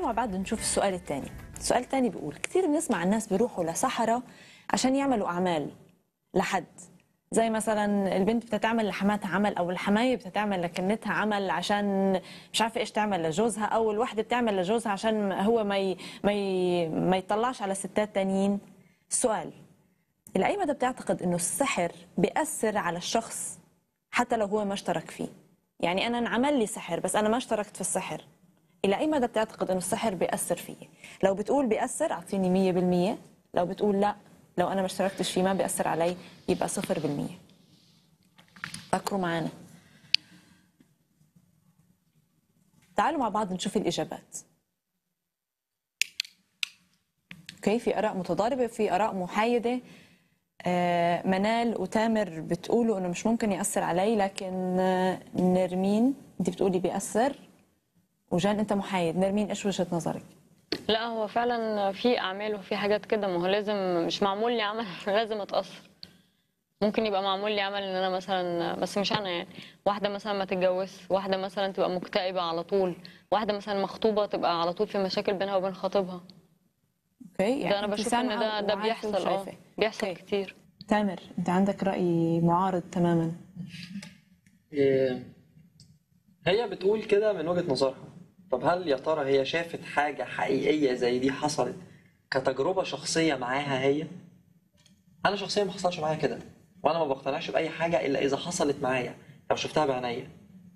تعالوا مع بعض نشوف السؤال الثاني السؤال الثاني بيقول كثير بنسمع الناس بيروحوا لسحرة عشان يعملوا أعمال لحد زي مثلا البنت بتتعمل لحماتها عمل او الحمايه بتتعمل لكنتها عمل عشان مش عارفه ايش تعمل لجوزها او الوحده بتعمل لجوزها عشان هو ما ي... ما ي... ما يطلعش على ستات تانيين السؤال الى اي مدى بتعتقد انه السحر بياثر على الشخص حتى لو هو ما اشترك فيه يعني انا انعمل لي سحر بس انا ما اشتركت في السحر الى اي مدى بتعتقد انه السحر بياثر فيي لو بتقول بياثر اعطيني 100% لو بتقول لا لو انا ما اشتركتش فيه ما بياثر علي يبقى 0% فكروا معنا تعالوا مع بعض نشوف الاجابات اوكي في اراء متضاربه في اراء محايده آه، منال وتامر بتقولوا انه مش ممكن ياثر علي لكن آه، نرمين انت بتقولي بياثر وجان انت محايد نرمين ايش وجهه نظرك لا هو فعلا في اعمال وفي حاجات كده ما هو لازم مش معمول لي عمل لازم اتاثر ممكن يبقى معمول لي عمل ان انا مثلا بس مش انا يعني واحده مثلا ما تتجوزش واحده مثلا تبقى مكتئبه على طول واحده مثلا مخطوبه تبقى على طول في مشاكل بينها وبين خطيبها اوكي ده انا أنت بشوف ان سامعة ده ده وعارفة بيحصل اه وشايفة. بيحصل أوكي. كتير تامر انت عندك راي معارض تماما إيه، هي بتقول كده من وجهة نظرها طب هل يا ترى هي شافت حاجة حقيقية زي دي حصلت كتجربة شخصية معاها هي أنا شخصيا ما حصلش معايا كده وأنا ما بقتنعش بأي حاجة إلا إذا حصلت معايا أو شفتها بعينيا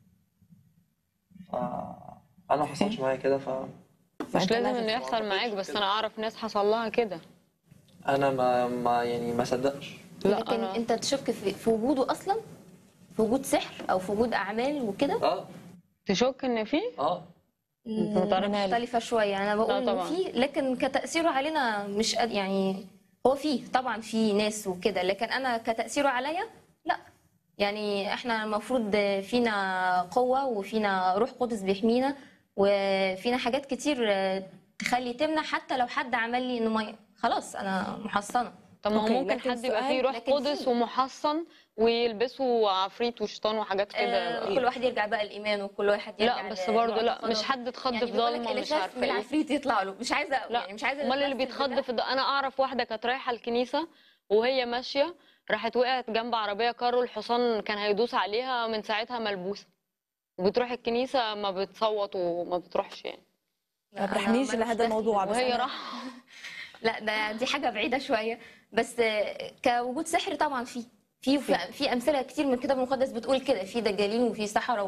ف أنا ما حصلش معايا كده ف مش فأنت لازم لازم انه يحصل معاك بس انا اعرف ناس حصل لها كده أنا ما, ما يعني ما صدقش لا لكن انا انت تشك في, في وجوده اصلا في وجود سحر او في وجود اعمال وكده أه تشك ان في أه متعرفش. مختلفه شويه انا بقول لا ان طبعا. في لكن كتاثيره علينا مش قد يعني هو فيه طبعا في ناس وكده لكن انا كتاثيره عليا لا يعني احنا المفروض فينا قوه وفينا روح قدس بيحمينا وفينا حاجات كتير تخلي تمنع حتى لو حد عمل لي انه ما خلاص انا محصنه طب ما هو أوكي، ممكن لكن حد يبقى السؤال- فيه روح لكن قدس في- ومحصن ويلبسوا عفريت وشيطان وحاجات كده آه كل واحد يرجع بقى الايمان وكل واحد يرجع لا بس ل- برضه لا لمعتقده. مش حد اتخض يعني في بيقول لك ضلمه اللي ومش خاف عارفه من ايه العفريت يطلع له مش عايزه لا يعني مش عايزه امال اللي نمثل بيتخض بده. في الض... انا اعرف واحده كانت رايحه الكنيسه وهي ماشيه راحت وقعت جنب عربيه كارو الحصان كان هيدوس عليها من ساعتها ملبوسه وبتروح الكنيسه ما بتصوت وما بتروحش يعني لا، ما أنا بتحميش ماليش لهذا دخل. الموضوع بس وهي أنا- راحه لا ده دي حاجه بعيده شويه بس آه، كوجود سحر طبعا في في في امثله كتير من الكتاب المقدس بتقول كده في دجالين وفي سحره